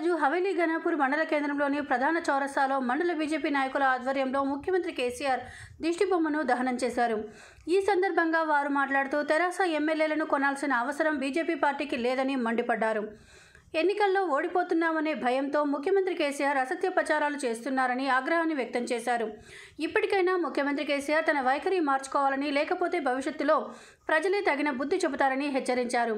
ఈరోజు హవేలీ ఘనాపూర్ మండల కేంద్రంలోని ప్రధాన చౌరస్తాలో మండల బీజేపీ నాయకుల ఆధ్వర్యంలో ముఖ్యమంత్రి కేసీఆర్ దిష్టిబొమ్మను దహనం చేశారు ఈ సందర్భంగా వారు మాట్లాడుతూ తెరాస ఎమ్మెల్యేలను కొనాల్సిన అవసరం బీజేపీ పార్టీకి లేదని మండిపడ్డారు ఎన్నికల్లో ఓడిపోతున్నామనే భయంతో ముఖ్యమంత్రి కేసీఆర్ అసత్య ప్రచారాలు చేస్తున్నారని ఆగ్రహాన్ని వ్యక్తం చేశారు ఇప్పటికైనా ముఖ్యమంత్రి కేసీఆర్ తన వైఖరి మార్చుకోవాలని లేకపోతే భవిష్యత్తులో ప్రజలే తగిన బుద్ధి చెబుతారని హెచ్చరించారు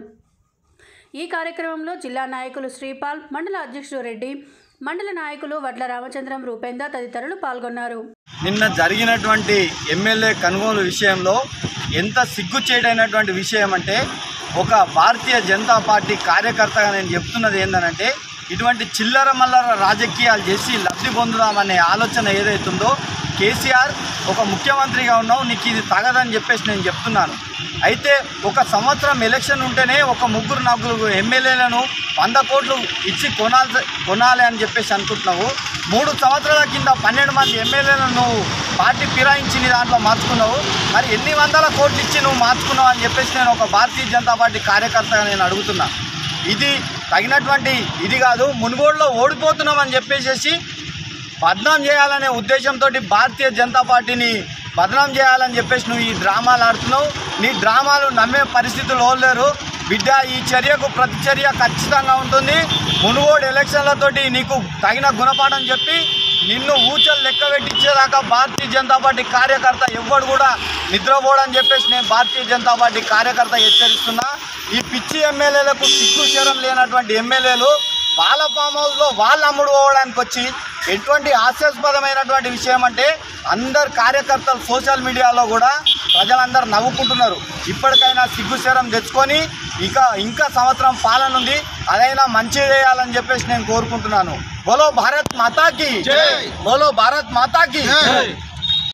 ఈ కార్యక్రమంలో జిల్లా నాయకులు శ్రీపాల్ మండల అధ్యక్షుడు రెడ్డి మండల నాయకులు వడ్ల రామచంద్రం రూపేంద్ర తదితరులు పాల్గొన్నారు నిన్న జరిగినటువంటి ఎమ్మెల్యే కొనుగోలు విషయంలో ఎంత సిగ్గుచేటైనటువంటి విషయం అంటే ఒక భారతీయ జనతా పార్టీ కార్యకర్తగా నేను చెప్తున్నది ఏంటంటే ఇటువంటి చిల్లర మల్లర రాజకీయాలు చేసి లబ్ధి పొందుదామనే ఆలోచన ఏదైతుందో కేసీఆర్ ఒక ముఖ్యమంత్రిగా ఉన్నావు నీకు ఇది తగదని చెప్పేసి నేను చెప్తున్నాను అయితే ఒక సంవత్సరం ఎలక్షన్ ఉంటేనే ఒక ముగ్గురు నలుగురు ఎమ్మెల్యేలను వంద కోట్లు ఇచ్చి కొనాలి కొనాలి అని చెప్పేసి అనుకుంటున్నావు మూడు సంవత్సరాల కింద పన్నెండు మంది ఎమ్మెల్యేలను నువ్వు పార్టీ ఫిరాయించి నీ దాంట్లో మార్చుకున్నావు మరి ఎన్ని వందల కోట్లు ఇచ్చి నువ్వు మార్చుకున్నావు అని చెప్పేసి నేను ఒక భారతీయ జనతా పార్టీ కార్యకర్తగా నేను అడుగుతున్నా ఇది తగినటువంటి ఇది కాదు మునుగోడులో ఓడిపోతున్నామని చెప్పేసి బద్నాం చేయాలనే ఉద్దేశంతో భారతీయ జనతా పార్టీని బదనాం చేయాలని చెప్పేసి నువ్వు ఈ డ్రామాలు ఆడుతున్నావు నీ డ్రామాలు నమ్మే పరిస్థితులు ఓడలేరు బిడ్డ ఈ చర్యకు ప్రతిచర్య ఖచ్చితంగా ఉంటుంది మునుగోడు ఎలక్షన్లతోటి నీకు తగిన గుణపాఠం చెప్పి నిన్ను ఊచలు లెక్క పెట్టించేదాకా భారతీయ జనతా పార్టీ కార్యకర్త ఎవ్వడు కూడా నిద్రపోడని చెప్పేసి నేను భారతీయ జనతా పార్టీ కార్యకర్త హెచ్చరిస్తున్నా ఈ పిచ్చి ఎమ్మెల్యేలకు సిగ్గు శరం లేనటువంటి ఎమ్మెల్యేలు వాళ్ళ ఫామ్ హౌస్లో వాళ్ళు అమ్ముడు పోవడానికి వచ్చి ఎటువంటి హాస్యాస్పదమైనటువంటి విషయం అంటే అందరు కార్యకర్తలు సోషల్ మీడియాలో కూడా ప్రజలందరూ నవ్వుకుంటున్నారు ఇప్పటికైనా సిగ్గుశరం తెచ్చుకొని ఇక ఇంకా సంవత్సరం పాలన ఉంది అదైనా మంచి చేయాలని చెప్పేసి నేను కోరుకుంటున్నాను బోలో భారత్ మాతాకి బోలో భారత్ మాతాకి